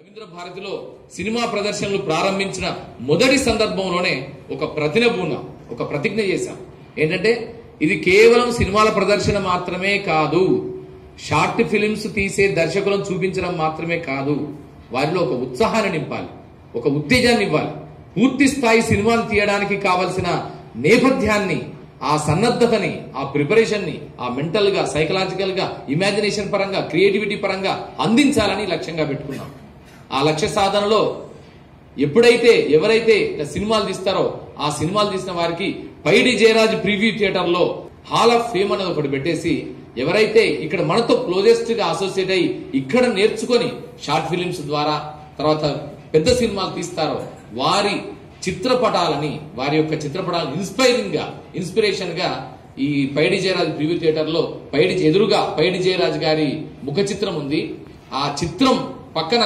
రవీంద్ర భారతిలో సినిమా ప్రదర్శనలు ప్రారంభించిన మొదటి సందర్భంలోనే ఒక ప్రతినబూన ఒక ప్రతిజ్ఞ చేశాం ఏంటంటే ఇది కేవలం సినిమాల ప్రదర్శన మాత్రమే కాదు షార్ట్ ఫిలిమ్స్ తీసే దర్శకులను చూపించడం మాత్రమే కాదు వారిలో ఒక ఉత్సాహాన్ని నింపాలి ఒక ఉత్తేజాన్ని ఇవ్వాలి పూర్తి స్థాయి సినిమాలు తీయడానికి కావలసిన నేపథ్యాన్ని ఆ సన్నద్ధతని ఆ ప్రిపరేషన్ ని ఆ మెంటల్ గా సైకలాజికల్ గా ఇమాజినేషన్ పరంగా క్రియేటివిటీ పరంగా అందించాలని లక్ష్యంగా పెట్టుకున్నాం ఆ లక్ష్య సాధనలో ఎప్పుడైతే ఎవరైతే సినిమాలు తీస్తారో ఆ సినిమాలు తీసిన వారికి పైడి జయరాజ్ ప్రివ్యూ థియేటర్ లో హాల్ ఆఫ్ ఫేమ్ అనేది ఒకటి పెట్టేసి ఎవరైతే ఇక్కడ మనతో క్లోజెస్ట్ గా అసోసియేట్ అయ్యి ఇక్కడ నేర్చుకొని షార్ట్ ఫిలిమ్స్ ద్వారా తర్వాత పెద్ద సినిమాలు తీస్తారో వారి చిత్రపటాలని వారి యొక్క చిత్రపటాలను ఇన్స్పైరింగ్ గా ఇన్స్పిరేషన్ గా ఈ పైడి జయరాజ్ ప్రివ్యూ థియేటర్ లో పైడి ఎదురుగా పైడి జయరాజ్ గారి ముఖ చిత్రం ఉంది ఆ చిత్రం పక్కన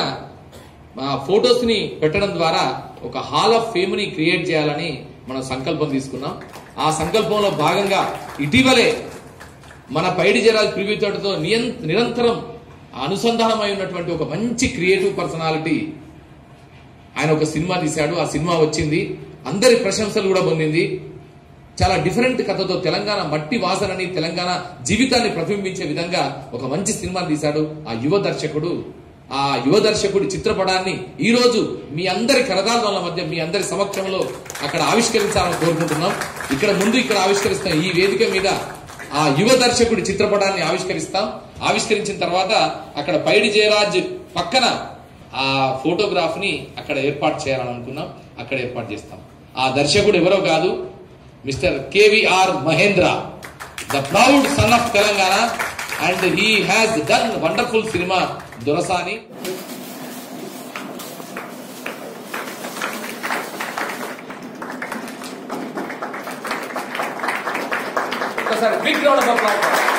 ఆ ఫొటోస్ ని పెట్టడం ద్వారా ఒక హాల్ ఆఫ్ ఫేమ్ ని క్రియేట్ చేయాలని మనం సంకల్పం తీసుకున్నాం ఆ సంకల్పంలో భాగంగా ఇటీవలే మన పైడి జయరాజ్ ప్రివ్యూ తోటతో నియం- నిరంతరం అనుసంధానమై ఉన్నటువంటి ఒక మంచి క్రియేటివ్ పర్సనాలిటీ ఆయన ఒక సినిమా తీశాడు ఆ సినిమా వచ్చింది అందరి ప్రశంసలు కూడా పొందింది చాలా డిఫరెంట్ కథతో తెలంగాణ మట్టి వాసనని తెలంగాణ జీవితాన్ని ప్రతిబింబించే విధంగా ఒక మంచి సినిమా తీశాడు ఆ యువ దర్శకుడు ఆ యువ దర్శకుడి చిత్రపటాన్ని ఈ రోజు మీ అందరి కరదాల మధ్య మీ అందరి సమక్షంలో అక్కడ ఆవిష్కరించాలని కోరుకుంటున్నాం ఇక్కడ ముందు ఇక్కడ ఆవిష్కరిస్తాం ఈ వేదిక మీద ఆ యువ దర్శకుడి చిత్రపటాన్ని ఆవిష్కరిస్తాం ఆవిష్కరించిన తర్వాత అక్కడ పైడి జయరాజ్ పక్కన ఆ ఫోటోగ్రాఫ్ ని అక్కడ ఏర్పాటు చేయాలని అనుకున్నాం అక్కడ ఏర్పాటు చేస్తాం ఆ దర్శకుడు ఎవరో కాదు mister KVR Mahendra the proud son of Telangana and he has done wonderful cinema Dorasani ఒకసారి బిగ్ రౌండ్ ఆఫ్ అప్లాస్